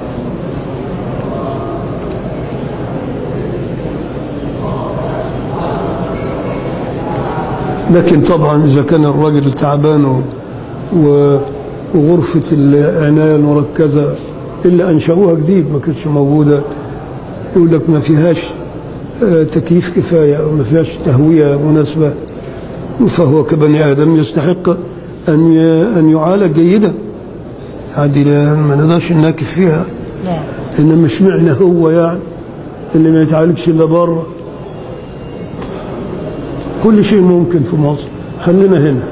لكن طبعا إذا كان الراجل تعبان و- و- وغرفة العناية المركزة إلا أنشأوها جديد ما كانتش موجودة يقول لك ما فيهاش آه، تكييف كفاية أو ما فيهاش تهوية مناسبة فهو كبني آدم يستحق أن ي- أن يعالج جيدا هذه لا- ما نقدرش نناكف فيها نعم إنما مش معنى هو يعني اللي ما يتعالجش إلا بره كل شيء ممكن في مصر خلينا هنا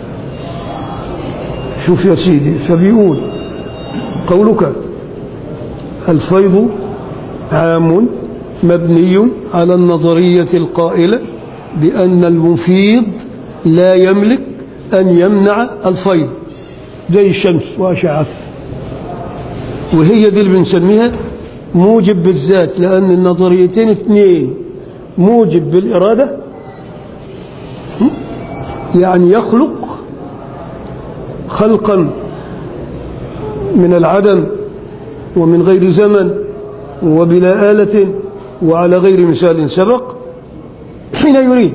شوف يا سيدي فبيقول قولك الفيض عام مبني على النظرية القائلة بأن المفيض لا يملك أن يمنع الفيض زي الشمس وأشعتها وهي دي اللي بنسميها موجب بالذات لأن النظريتين اثنين موجب بالإرادة يعني يخلق خلقا من العدم ومن غير زمن وبلا آلة وعلى غير مثال سبق حين يريد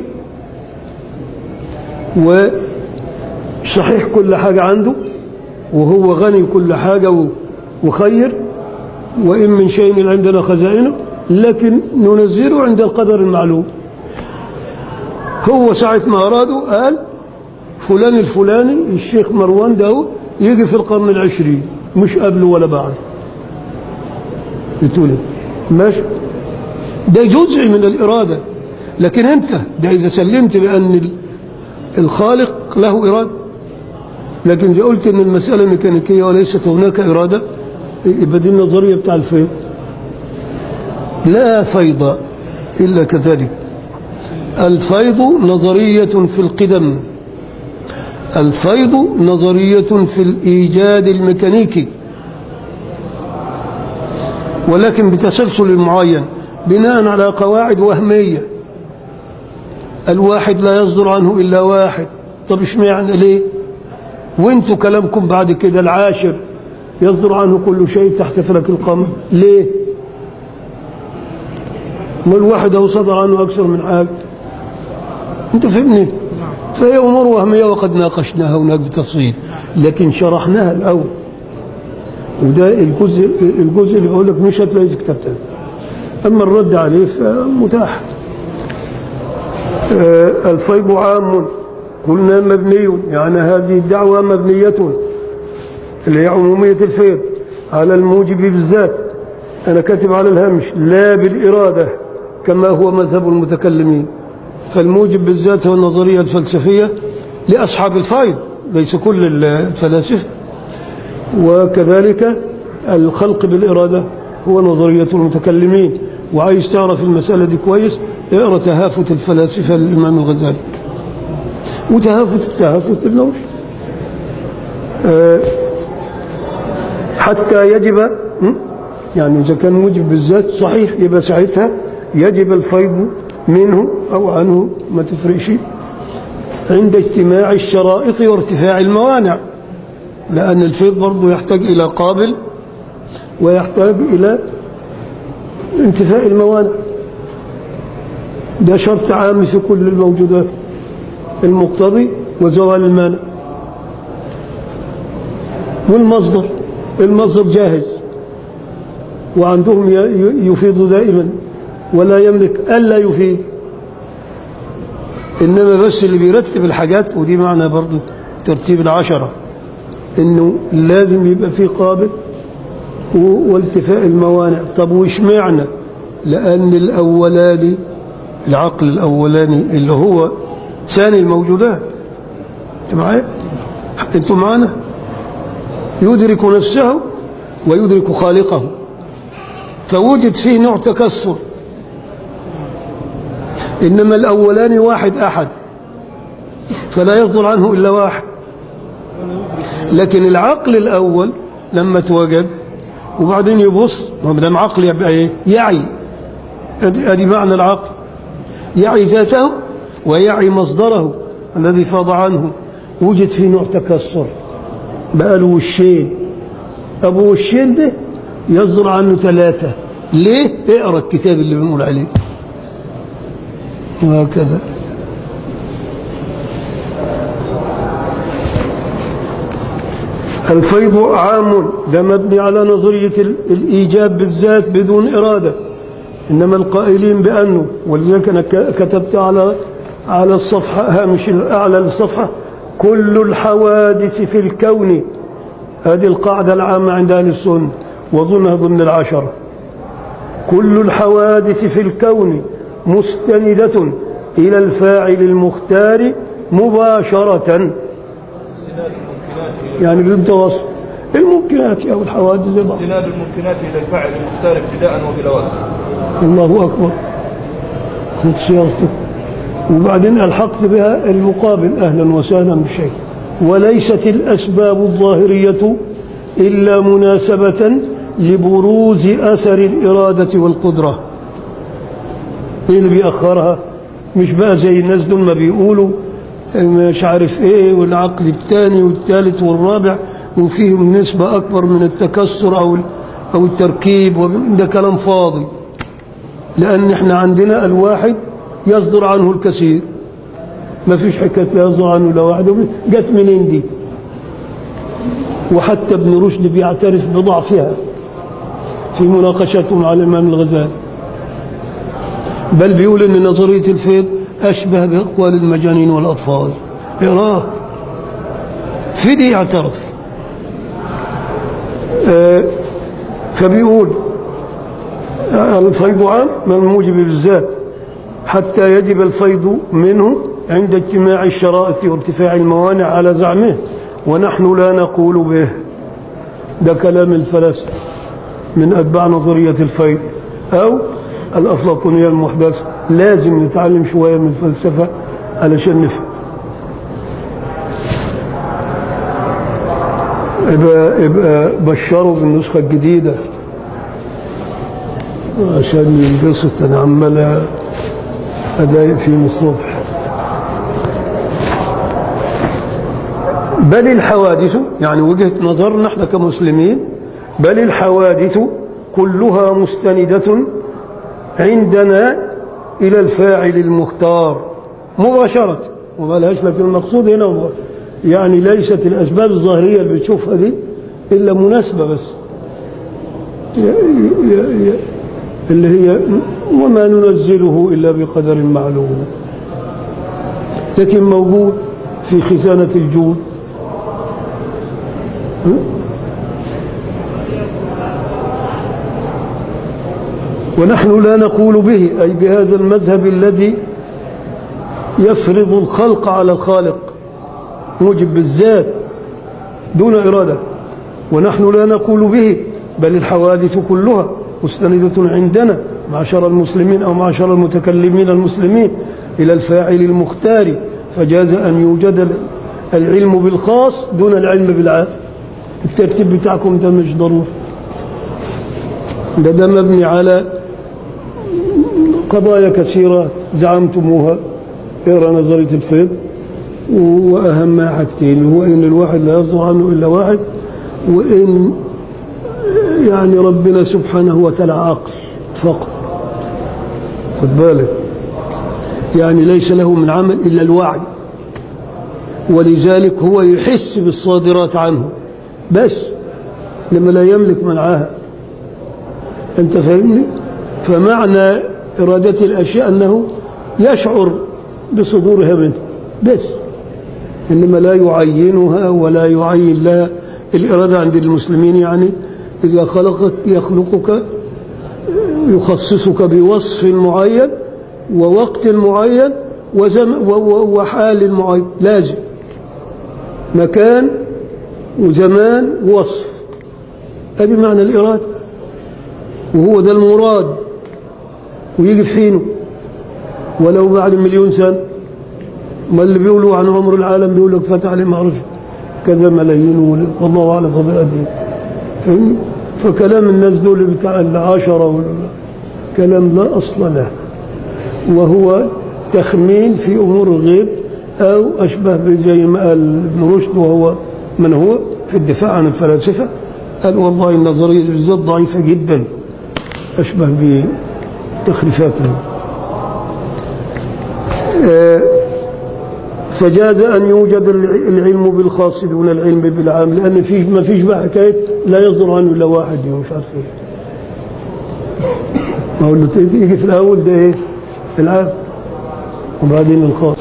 وصحيح كل حاجة عنده وهو غني كل حاجة و- وخير وإن من شيء عندنا خزائنه لكن ننزله عند القدر المعلوم هو ساعة ما أرادوا قال فلان الفلاني الشيخ مروان ده يجي في القرن العشرين مش قبله ولا بعده بتقول ماشي ده جزء من الإرادة لكن أنت ده إذا سلمت بأن ال- الخالق له إرادة لكن إذا قلت أن المسألة ميكانيكية وليست هناك إرادة يبقى دي النظرية بتاع الفيض لا فيض إلا كذلك الفيض نظرية في القدم الفيض نظرية في الإيجاد الميكانيكي ولكن بتسلسل معين بناء على قواعد وهمية الواحد لا يصدر عنه إلا واحد طب اشمعنى ليه وانتوا كلامكم بعد كده العاشر يصدر عنه كل شيء تحت فلك القمر ليه ما الواحد هو صدر عنه أكثر من حاجة انت فهمني فهي أمور وهمية وقد ناقشناها هناك بتفصيل لكن شرحناها الأول وده الجزء الجزء اللي بقول لك مش هتلاقيه في كتاب تاني أما الرد عليه فمتاح آه، الفيض عام قلنا مبني يعني هذه الدعوة مبنية اللي هي عمومية الفيض على الموجب بالذات أنا كاتب على الهامش لا بالإرادة كما هو مذهب المتكلمين فالموجب بالذات هو النظرية الفلسفية لأصحاب الفيض ليس كل الفلاسفة وكذلك الخلق بالإرادة هو نظرية المتكلمين وعايز تعرف المسألة دي كويس اقرأ تهافت الفلاسفة للإمام الغزالي وتهافت التهافت بالنوش أه حتى يجب م? يعني إذا كان موجب بالذات صحيح يبقى ساعتها يجب الفيض منه أو عنه ما تفرقش عند اجتماع الشرائط وارتفاع الموانع لأن الفيض برضه يحتاج إلى قابل ويحتاج إلى انتفاء الموانع ده شرط عام في كل الموجودات المقتضي وزوال المانع والمصدر المصدر جاهز وعندهم ي- يفيض دائما ولا يملك ألا يفيض إنما بس اللي بيرتب الحاجات ودي معنى برضو ترتيب العشرة إنه لازم يبقى فيه قابل و- والتفاء الموانع طب وش معنى لأن الأولاني العقل الأولاني اللي هو ثاني الموجودات انت معايا انتوا معانا يدرك نفسه ويدرك خالقه فوجد فيه نوع تكسر إنما الأولاني واحد أحد فلا يصدر عنه إلا واحد لكن العقل الأول لما توجد وبعدين يبص ما دام عقل يبقى ايه يعي ادي ادي معنى العقل يعي ذاته ويعي مصدره الذي فاض عنه وجد فيه نوع تكسر بقى له وشين ابو وشين ده يصدر عنه ثلاثة ليه اقرا الكتاب اللي بنقول عليه وهكذا الفيض عام ده مبني على نظرية ال- الإيجاب بالذات بدون إرادة إنما القائلين بأنه ولذلك أنا ك- كتبت على على الصفحة هامش الأعلى للصفحة كل الحوادث في الكون هذه القاعدة العامة عند أهل السنة وظنها ضمن العشرة كل الحوادث في الكون مستندة إلى الفاعل المختار مباشرة يعني بيبدأ وصف الممكنات أو الحوادث زي بعض استناد الممكنات إلى الفاعل المختار ابتداء وبلا وصف الله أكبر خذ سيارتك وبعدين ألحقت بها المقابل أهلا وسهلا بالشيء وليست الأسباب الظاهرية إلا مناسبة لبروز أثر الإرادة والقدرة إيه اللي بيأخرها مش بقى زي الناس دول ما بيقولوا مش عارف ايه والعقل الثاني والثالث والرابع وفيهم نسبة أكبر من التكسر أو أو التركيب وب- ده كلام فاضي لأن احنا عندنا الواحد يصدر عنه الكثير ما فيش حكاية لا يصدر عنه لا واحد جت منين دي وحتى ابن رشد بيعترف بضعفها في مناقشته مع الإمام الغزالي بل بيقول ان نظرية الفيض أشبه بأقوال المجانين والأطفال اقراه في دي اعترف آه، فبيقول آه، الفيض عام من موجب بالذات حتى يجب الفيض منه عند اجتماع الشرائط وارتفاع الموانع على زعمه ونحن لا نقول به ده كلام الفلاسفة من أتباع نظرية الفيض أو الأفلاطونية المحدثة لازم نتعلم شوية من الفلسفة علشان نفهم يبقى, يبقى بشروا بالنسخة الجديدة عشان ينبسط أنا عمال أضايق فيهم الصبح بل الحوادث يعني وجهة نظرنا احنا كمسلمين بل الحوادث كلها مستندة عندنا إلى الفاعل المختار مباشرة وما لهاش لكن المقصود هنا هو يعني ليست الأسباب الظاهرية اللي بتشوفها دي إلا مناسبة بس ي- ي- ي- اللي هي وما ننزله إلا بقدر معلوم لكن موجود في خزانة الجود ونحن لا نقول به أي بهذا المذهب الذي يفرض الخلق على الخالق موجب بالذات دون إرادة ونحن لا نقول به بل الحوادث كلها مستندة عندنا معشر المسلمين أو معشر المتكلمين المسلمين إلى الفاعل المختار فجاز أن يوجد العلم بالخاص دون العلم بالعام الترتيب بتاعكم ده مش ضروري ده ده مبني على قضايا كثيرة زعمتموها اقرا نظرية الفيض وأهمها حاجتين هو إن الواحد لا يصدر عنه إلا واحد وإن يعني ربنا سبحانه وتعالى عقل فقط خد بالك يعني ليس له من عمل إلا الوعي ولذلك هو يحس بالصادرات عنه بس لما لا يملك منعها أنت فاهمني فمعنى إرادة الأشياء أنه يشعر بصدورها منه بس إنما لا يعينها ولا يعين لها الإرادة عند المسلمين يعني إذا خلقك يخلقك يخصصك بوصف معين ووقت معين وزم و- و- وحال معين لازم مكان وزمان ووصف هذه معنى الإرادة وهو ده المراد ويجي في حينه ولو بعد مليون سنة ما اللي بيقولوا عن عمر العالم بيقول لك فتح عليه معرفش كذا ملايين ول- والله أعلم بقدره فاهمني؟ فكلام الناس دول بتاع العشرة وال- كلام لا أصل له وهو تخمين في أمور الغيب أو أشبه بزي ما قال ابن رشد وهو من هو في الدفاع عن الفلاسفة قال والله النظرية بالذات ضعيفة جدا أشبه بتخريفاتهم آه، فجاز أن يوجد الع- العلم بالخاص دون العلم بالعام لأن في ما فيش بقى حكاية لا يصدر عنه إلا واحد مش عارف إيه ما هو اللي تيجي في الأول ده إيه العام وبعدين الخاص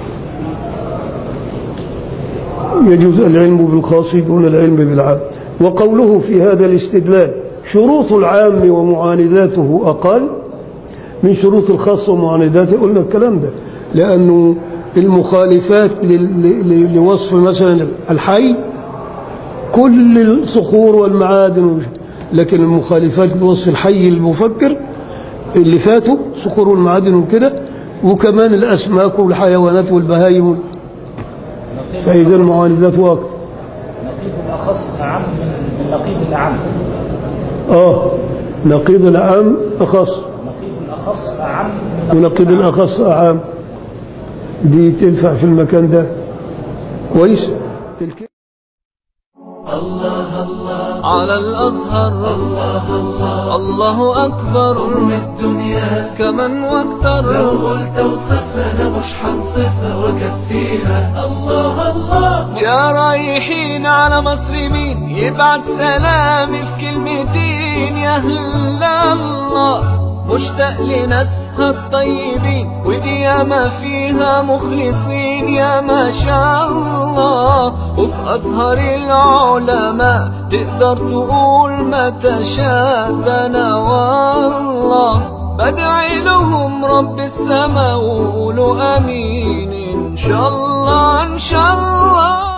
يجوز العلم بالخاص دون العلم بالعام وقوله في هذا الاستدلال شروط العام ومعانداته أقل من شروط الخاص ومعانداته قلنا الكلام ده لأنه المخالفات لل- ل- لوصف مثلا الحي كل الصخور والمعادن ومش- لكن المخالفات لوصف الحي المفكر اللي فاتوا صخور والمعادن وكده وكمان الأسماك والحيوانات والبهايم فإذا المعاندات أكثر نقيض الأخص أعم من من نقيض الأعم آه نقيض العام أخص نقيض الأخص أعم من ونقيض الأعم. الأخص أعام دي تنفع في المكان ده كويس الك- على الأزهر الله الله الله أكبر قرب الدنيا كمن واكتر لو قلت وصفنا مش حنصفها وكفيها الله الله يا رايحين على مصر مين يبعت سلامي في كلمتين يا هلا الله مشتاق لناسها الطيبين ودي ياما فيها مخلصين يا ما شاء الله وفي أزهر العلماء تقدر تقول ما تشاء ده أنا والله بدعي لهم رب السما وقولوا امين ان شاء الله ان شاء الله